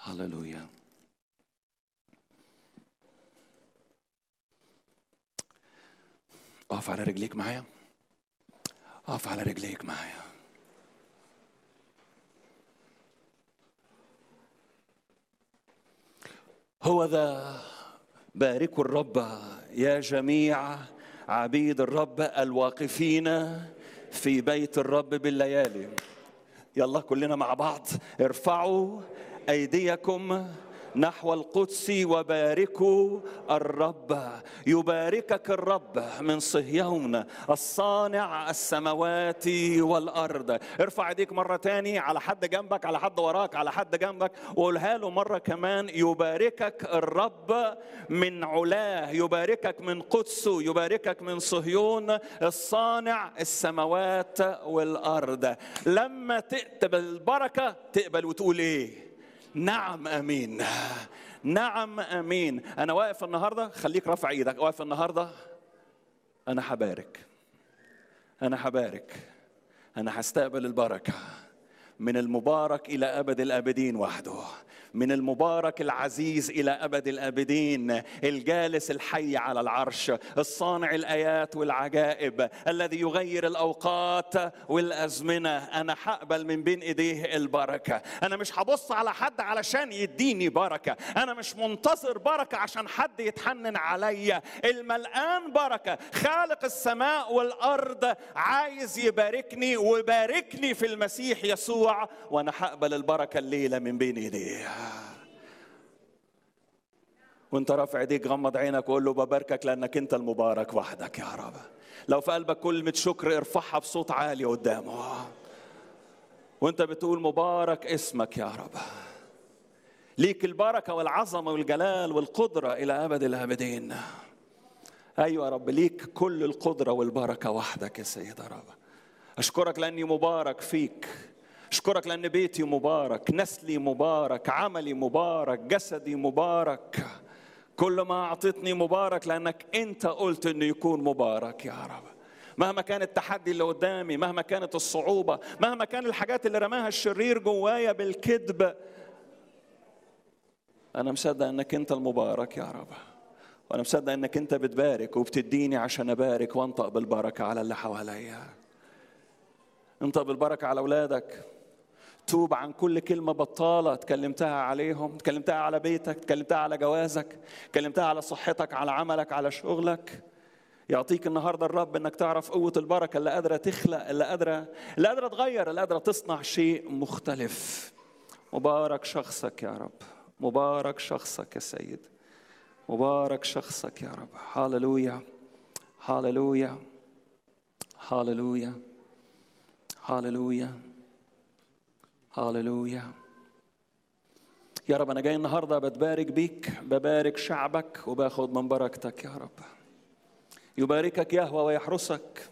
هللويا اقف على رجليك معايا اقف على رجليك معايا هو ذا باركوا الرب يا جميع عبيد الرب الواقفين في بيت الرب بالليالي يلا كلنا مع بعض ارفعوا ايديكم نحو القدس وباركوا الرب يباركك الرب من صهيون الصانع السماوات والارض ارفع ايديك مره تاني على حد جنبك على حد وراك على حد جنبك وقولها له مره كمان يباركك الرب من علاه يباركك من قدسه يباركك من صهيون الصانع السماوات والارض لما تقبل البركه تقبل وتقول ايه نعم امين نعم امين انا واقف النهارده خليك رافع ايدك واقف النهارده انا هبارك انا هبارك انا هستقبل البركه من المبارك الى ابد الابدين وحده من المبارك العزيز الى ابد الابدين الجالس الحي على العرش الصانع الايات والعجائب الذي يغير الاوقات والازمنه انا هقبل من بين ايديه البركه انا مش هبص على حد علشان يديني بركه انا مش منتظر بركه عشان حد يتحنن عليا الملقان بركه خالق السماء والارض عايز يباركني وباركني في المسيح يسوع وانا هقبل البركه الليله من بين ايديه وانت رافع ايديك غمض عينك وقول له بباركك لانك انت المبارك وحدك يا رب لو في قلبك كلمه شكر ارفعها بصوت عالي قدامه وانت بتقول مبارك اسمك يا رب ليك البركه والعظمه والجلال والقدره الى ابد الابدين ايوه يا رب ليك كل القدره والبركه وحدك يا سيد يا رب اشكرك لاني مبارك فيك اشكرك لان بيتي مبارك نسلي مبارك عملي مبارك جسدي مبارك كل ما اعطيتني مبارك لانك انت قلت انه يكون مبارك يا رب مهما كان التحدي اللي قدامي مهما كانت الصعوبة مهما كان الحاجات اللي رماها الشرير جوايا بالكذب أنا مصدق إنك أنت المبارك يا رب وأنا مصدق إنك أنت بتبارك وبتديني عشان أبارك وأنطق بالبركة على اللي حواليا انطق بالبركة على أولادك توب عن كل كلمة بطالة تكلمتها عليهم تكلمتها على بيتك تكلمتها على جوازك تكلمتها على صحتك على عملك على شغلك يعطيك النهارده الرب انك تعرف قوة البركة اللي قادرة تخلق اللي قادرة اللي قادرة تغير اللي قادرة تصنع شيء مختلف مبارك شخصك يا رب مبارك شخصك يا سيد مبارك شخصك يا رب هاللويا هاللويا هاللويا هاللويا هاللويا يا رب انا جاي النهارده بتبارك بيك ببارك شعبك وباخد من بركتك يا رب يباركك يهوى ويحرسك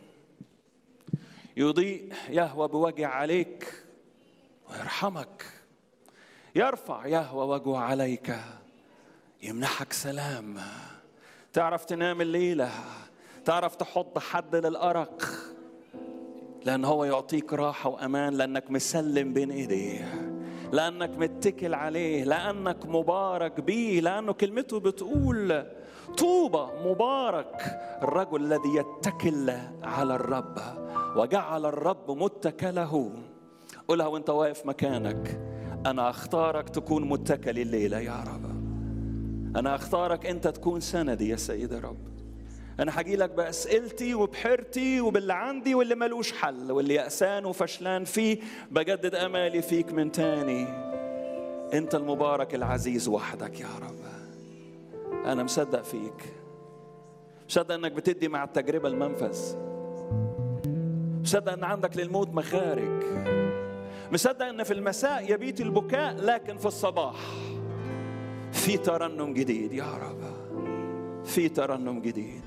يضيء يهوى بوجه عليك ويرحمك يرفع يهوى وجهه عليك يمنحك سلام تعرف تنام الليله تعرف تحط حد للارق لأن هو يعطيك راحة وأمان لأنك مسلم بين إيديه لأنك متكل عليه لأنك مبارك بيه لأنه كلمته بتقول طوبى مبارك الرجل الذي يتكل على الرب وجعل الرب متكله قولها وانت واقف مكانك أنا أختارك تكون متكل الليلة يا رب أنا أختارك أنت تكون سندي يا سيد الرب انا هاجي لك باسئلتي وبحيرتي وباللي عندي واللي ملوش حل واللي يأسان وفشلان فيه بجدد امالي فيك من تاني انت المبارك العزيز وحدك يا رب انا مصدق فيك مصدق انك بتدي مع التجربه المنفذ مصدق ان عندك للموت مخارج مصدق ان في المساء يبيت البكاء لكن في الصباح في ترنم جديد يا رب في ترنم جديد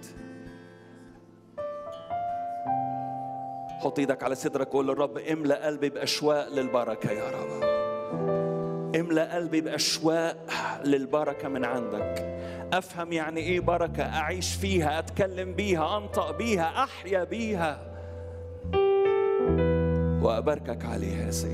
حط ايدك على صدرك وقول للرب املا قلبي باشواق للبركه يا رب املا قلبي باشواق للبركه من عندك افهم يعني ايه بركه اعيش فيها اتكلم بيها انطق بيها احيا بيها واباركك عليها يا سيدي